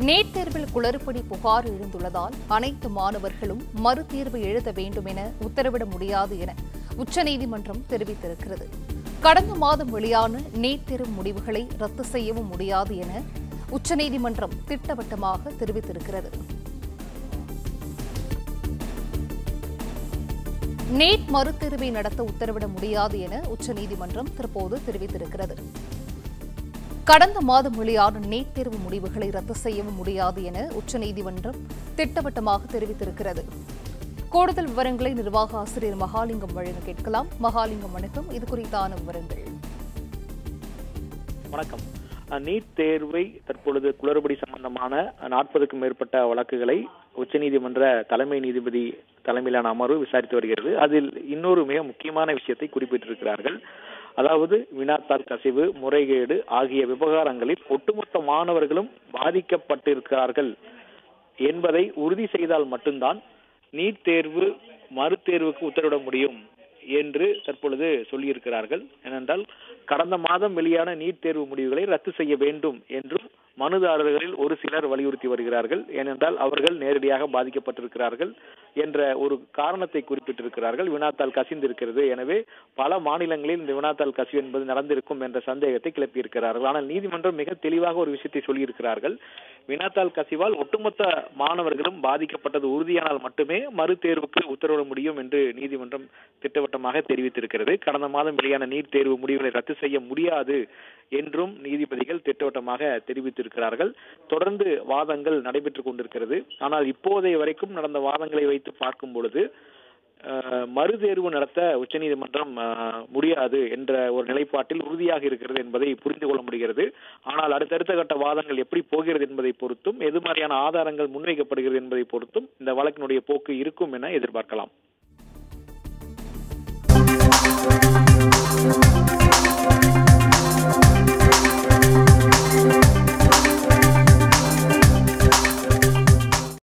NEET தேர்வில் குளறுபடி புகார் எழுந்துள்ளதால் அனைத்து மாணவர்களும் மறுதேர்வு எழுத வேண்டும் என உத்தரவிட முடியாது என உச்சநீதிமன்றம் தெரிவித்திருக்கிறது கடந்த மாதம் வெளியான நீட் தேர்வு முடிவுகளை ரத்து செய்யவும் முடியாது என உச்சநீதிமன்றம் திட்டவட்டமாக தெரிவித்திருக்கிறது நீட் மறுதேர்வை நடத்த உத்தரவிட முடியாது என உச்சநீதிமன்றம் தற்போது தெரிவித்திருக்கிறது கடந்த மாதம் வெளியான நீட் தேர்வு முடிவுகளை ரத்து செய்யவும் முடியாது என உச்சநீதிமன்றம் திட்டவட்டமாக தெரிவித்திருக்கிறது கூடுதல் விவரங்களை நிர்வாக ஆசிரியர் மகாலிங்கம் வழங்க கேட்கலாம் மகாலிங்கம் வணக்கம் இது குறித்தான விவரங்கள் வணக்கம் நீட் தேர்வை தற்பொழுது குளறுபடி சம்பந்தமான நாற்பதுக்கும் மேற்பட்ட வழக்குகளை உச்சநீதிமன்ற தலைமை நீதிபதி தலைமையிலான அமர்வு விசாரித்து வருகிறது அதில் இன்னொரு மிக முக்கியமான விஷயத்தை குறிப்பிட்டிருக்கிறார்கள் அதாவது வினாத்தாள் கசிவு முறைகேடு ஆகிய விவகாரங்களில் ஒட்டுமொத்த மாணவர்களும் பாதிக்கப்பட்டிருக்கிறார்கள் என்பதை உறுதி செய்தால் மட்டும்தான் நீட் தேர்வு மறுதேர்வுக்கு உத்தரவிட முடியும் என்று தற்பொழுது சொல்லியிருக்கிறார்கள் ஏனென்றால் கடந்த மாதம் வெளியான நீட் தேர்வு முடிவுகளை ரத்து செய்ய வேண்டும் என்றும் மனுதாரர்களில் ஒரு சிலர் வலியுறுத்தி வருகிறார்கள் ஏனென்றால் அவர்கள் நேரடியாக பாதிக்கப்பட்டிருக்கிறார்கள் என்ற ஒரு காரணத்தை குறிப்பிட்டிருக்கிறார்கள் வினாத்தாள் கசிந்திருக்கிறது எனவே பல மாநிலங்களில் இந்த வினாத்தாள் கசிவு என்பது நடந்திருக்கும் என்ற சந்தேகத்தை கிளப்பியிருக்கிறார்கள் ஆனால் நீதிமன்றம் மிக தெளிவாக ஒரு விஷயத்தை சொல்லியிருக்கிறார்கள் வினாத்தாள் கசிவால் ஒட்டுமொத்த மாணவர்களும் பாதிக்கப்பட்டது உறுதியானால் மட்டுமே மறு தேர்வுக்கு உத்தரவிட முடியும் என்று நீதிமன்றம் திட்டவட்டமாக தெரிவித்திருக்கிறது கடந்த மாதம் வெளியான நீட் தேர்வு முடிவுகளை ரத்து செய்ய முடியாது என்றும் நீதிபதிகள் திட்டவட்டமாக தெரிவித்திருக்கிறார்கள் தொடர்ந்து வாதங்கள் நடைபெற்றுக் கொண்டிருக்கிறது ஆனால் இப்போதைய வரைக்கும் நடந்த வாதங்களை வைத்து பார்க்கும் பொழுது மறுதேர்வு நடத்த உச்சநீதிமன்றம் முடியாது என்ற ஒரு நிலைப்பாட்டில் உறுதியாக இருக்கிறது என்பதை புரிந்து கொள்ள முடிகிறது ஆனால் அடுத்தடுத்த கட்ட வாதங்கள் எப்படி போகிறது என்பதை பொறுத்தும் எது மாதிரியான ஆதாரங்கள் முன்வைக்கப்படுகிறது என்பதை பொறுத்தும் இந்த வழக்கினுடைய போக்கு இருக்கும் என எதிர்பார்க்கலாம்